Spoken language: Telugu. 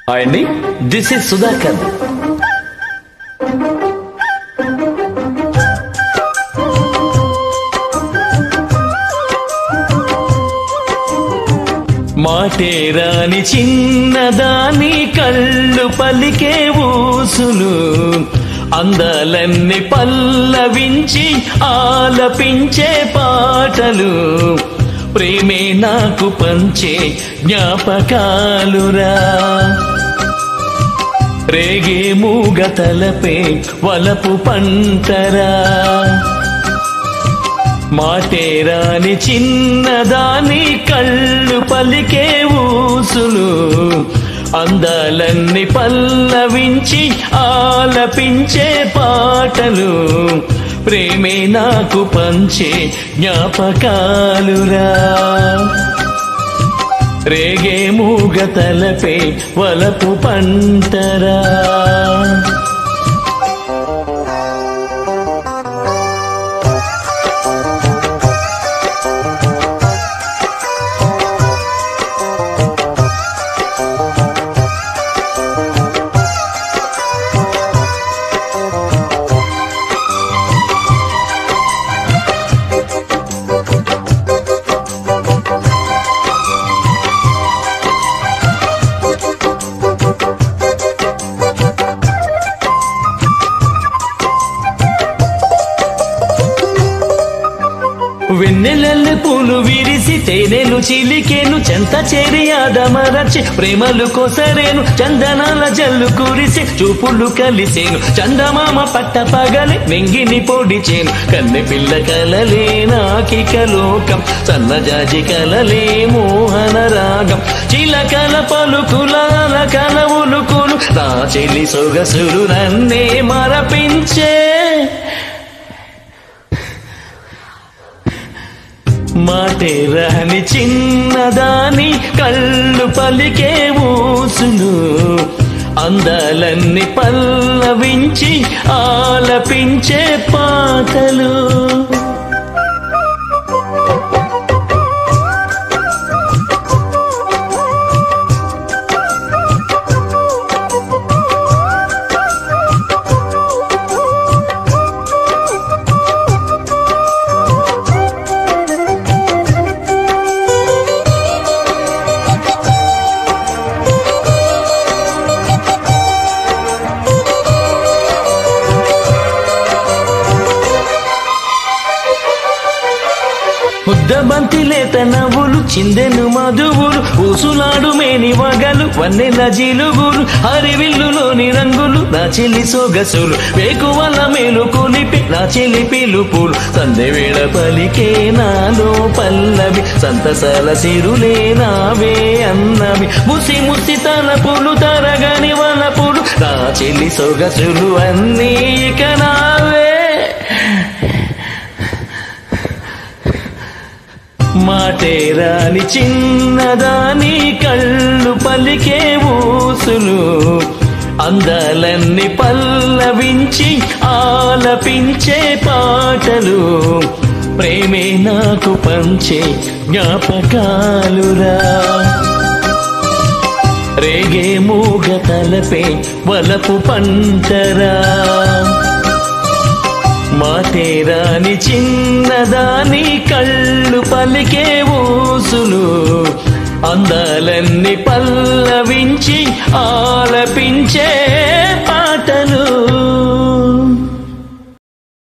హాయ్ అండి దిస్ ఇస్ సుధాకర్ మాటే రాని చిన్నదాని కళ్ళు పలికే ఊసులు అందాలన్నీ పల్లవించి ఆలపించే పాటలు ప్రేమే నాకు పంచే జ్ఞాపకాలురా రేగే మూగ తలపే వలపు పంటరా మాటే రాని చిన్నదాని కళ్ళు పలికే ఊసులు అందాలన్నీ పల్లవించి ఆలపించే పాటలు ప్రేమే నాకు పంచే జ్ఞాపకాలురా రేగే మూగ తలపే వలపు పంటరా వెన్నెలల్లె పూలు విరిసి తేనెలు చిలికేను చెంత చేరి ఆదమరచి ప్రేమలు కోసరేను చందనాల జల్లు కురిసి చూపులు కలిసేను చందమామ పట్ట పగలి వెంగిని పొడిచేను కన్నె పిల్ల కలలే నాకిక లోకం సన్నజాజి కలలే మోహన రాగం చిలకల పలుకులాల కల ఉలుకులు నా చెల్లి సొగసులు నన్నే మరపించే మాటే రాని చిన్నదాని కళ్ళు పలికే ఊసులు అందాలన్నీ పల్లవించి ఆలపించే పాటలు ముద్దబంతి లేత నవ్వులు చిందెను మధువులు ఊసులాడు మేని వగలు వన్నెల జిలుగులు హరివిల్లులోని రంగులు నా చెల్లి సొగసులు వేకువల మేలు కొలిపి నా చెల్లి పిలుపులు సందె వేళ పలికే నాలో పల్లవి సంతసాల సిరులే నావే అన్నవి ముసి ముసి తలపులు తరగని వలపులు నా చెల్లి సొగసులు అన్నీ ఇక నావే మాటే రాని చిన్నదాని కళ్ళు పలికే ఊసులు అందాలన్నీ పల్లవించి ఆలపించే పాటలు ప్రేమే నాకు పంచే జ్ఞాపకాలురా రేగే మూగ తలపే వలపు పంటరా మాటే రాని చిన్నదాని కళ్ళు పలికే ఊసులు అందాలన్నీ పల్లవించి ఆలపించే